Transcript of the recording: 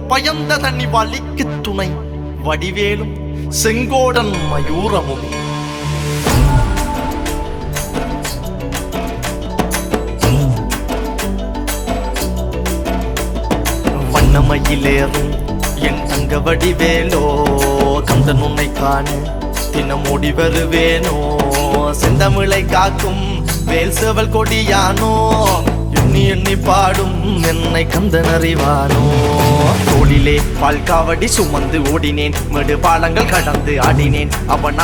பயந்த தண்ணி வலிக்கு துணை வடிவேலும் செங்கோடன் மயூரமுமே வண்ணமயிலேறும் என் தங்க வடிவேலோ கந்தன் உன்னை காண தினம் ஓடி வருவேனோ செந்தமிழை காக்கும் வேல் செவல் கொடியானோ எண்ணி எண்ணி பாடும் என்னை கந்தன் அறிவானோ தோளிலே பால் காவடி சுமந்து ஓடினேன் மெடு பாலங்கள் கடந்து ஆடினேன் அவன்